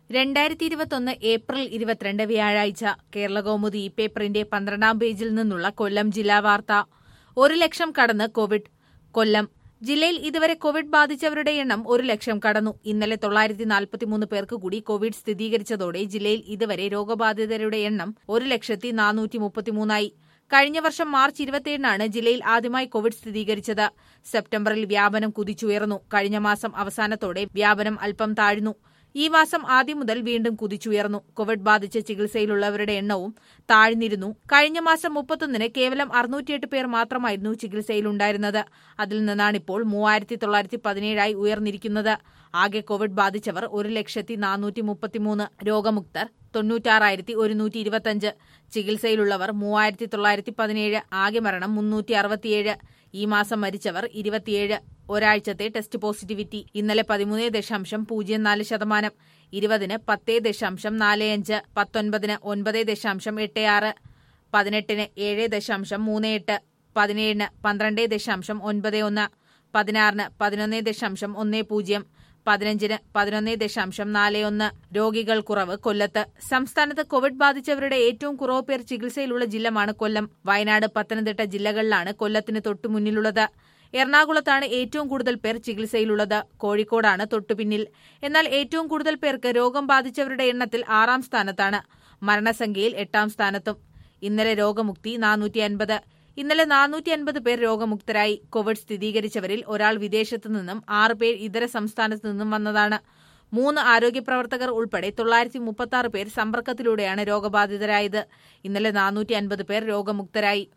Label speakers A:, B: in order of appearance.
A: രണ്ടായിരത്തി ഇരുപത്തൊന്ന് ഏപ്രിൽ ഇരുപത്തിരണ്ട് വ്യാഴാഴ്ച കേരളകൗമുദി ഈ പേപ്പറിന്റെ പന്ത്രണ്ടാം പേജിൽ നിന്നുള്ള കൊല്ലം ജില്ലാ വാർത്ത ഒരു ലക്ഷം കടന്ന് കോവിഡ് കൊല്ലം ജില്ലയിൽ ഇതുവരെ കോവിഡ് ബാധിച്ചവരുടെ എണ്ണം ഒരു ലക്ഷം കടന്നു ഇന്നലെ തൊള്ളായിരത്തി നാൽപ്പത്തിമൂന്ന് പേർക്ക് കൂടി കോവിഡ് സ്ഥിരീകരിച്ചതോടെ ജില്ലയിൽ ഇതുവരെ രോഗബാധിതരുടെ എണ്ണം ഒരു ലക്ഷത്തി നാനൂറ്റി മുപ്പത്തിമൂന്നായി കഴിഞ്ഞ വർഷം മാർച്ച് ഇരുപത്തിയേഴിനാണ് ജില്ലയിൽ ആദ്യമായി കോവിഡ് സ്ഥിരീകരിച്ചത് സെപ്റ്റംബറിൽ വ്യാപനം കുതിച്ചുയർന്നു കഴിഞ്ഞ മാസം അവസാനത്തോടെ വ്യാപനം അല്പം താഴ്ന്നു ഈ മാസം ആദ്യം മുതൽ വീണ്ടും കുതിച്ചുയർന്നു കോവിഡ് ബാധിച്ച് ചികിത്സയിലുള്ളവരുടെ എണ്ണവും താഴ്ന്നിരുന്നു കഴിഞ്ഞ മാസം മുപ്പത്തൊന്നിന് കേവലം അറുന്നൂറ്റിയെട്ട് പേർ മാത്രമായിരുന്നു ചികിത്സയിലുണ്ടായിരുന്നത് അതിൽ നിന്നാണിപ്പോൾ മൂവായിരത്തി തൊള്ളായിരത്തി പതിനേഴായി ഉയർന്നിരിക്കുന്നത് ആകെ കോവിഡ് ബാധിച്ചവർ ഒരു ലക്ഷത്തി നാനൂറ്റി മുപ്പത്തിമൂന്ന് രോഗമുക്തർ തൊണ്ണൂറ്റാറായിരത്തി ഒരുന്നൂറ്റി ഇരുപത്തഞ്ച് ചികിത്സയിലുള്ളവർ മൂവായിരത്തി തൊള്ളായിരത്തി പതിനേഴ് ആകെ മരണം മുന്നൂറ്റി അറുപത്തിയേഴ് ഈ മാസം മരിച്ചവർ ഇരുപത്തിയേഴ് ഒരാഴ്ചത്തെ ടെസ്റ്റ് പോസിറ്റിവിറ്റി ഇന്നലെ പതിമൂന്ന് ദശാംശം പൂജ്യം നാല് ശതമാനം ഇരുപതിന് പത്ത് ദശാംശം നാല് അഞ്ച് പത്തൊൻപതിന് ഒൻപത് ദശാംശം എട്ട് ആറ് പതിനെട്ടിന് ഏഴ് ദശാംശം മൂന്ന് എട്ട് പതിനേഴിന് പന്ത്രണ്ട് ദശാംശം ഒൻപത് ഒന്ന് പതിനാറിന് പതിനൊന്ന് ദശാംശം ഒന്ന് പൂജ്യം പതിനഞ്ചിന് പതിനൊന്ന് ദശാംശം നാല് ഒന്ന് രോഗികൾ കുറവ് കൊല്ലത്ത് സംസ്ഥാനത്ത് കോവിഡ് ബാധിച്ചവരുടെ ഏറ്റവും കുറവ് പേർ ചികിത്സയിലുള്ള ജില്ലമാണ് കൊല്ലം വയനാട് പത്തനംതിട്ട ജില്ലകളിലാണ് കൊല്ലത്തിന് തൊട്ടുമുന്നിലുള്ളത് എറണാകുളത്താണ് ഏറ്റവും കൂടുതൽ പേർ ചികിത്സയിലുള്ളത് കോഴിക്കോടാണ് തൊട്ടുപിന്നിൽ എന്നാൽ ഏറ്റവും കൂടുതൽ പേർക്ക് രോഗം ബാധിച്ചവരുടെ എണ്ണത്തിൽ ആറാം സ്ഥാനത്താണ് മരണസംഖ്യയിൽ എട്ടാം സ്ഥാനത്തും ഇന്നലെ രോഗമുക്തി നാനൂറ്റി അൻപത് ഇന്നലെ നാനൂറ്റി അൻപത് പേർ രോഗമുക്തരായി കോവിഡ് സ്ഥിരീകരിച്ചവരിൽ ഒരാൾ വിദേശത്തു നിന്നും ആറ് പേർ ഇതര സംസ്ഥാനത്തു നിന്നും വന്നതാണ് മൂന്ന് ആരോഗ്യപ്രവർത്തകർ ഉൾപ്പെടെ തൊള്ളായിരത്തി മുപ്പത്തി പേർ സമ്പർക്കത്തിലൂടെയാണ് രോഗബാധിതരായത് ഇന്നലെ നാനൂറ്റി അൻപത് പേർ രോഗമുക്തരായി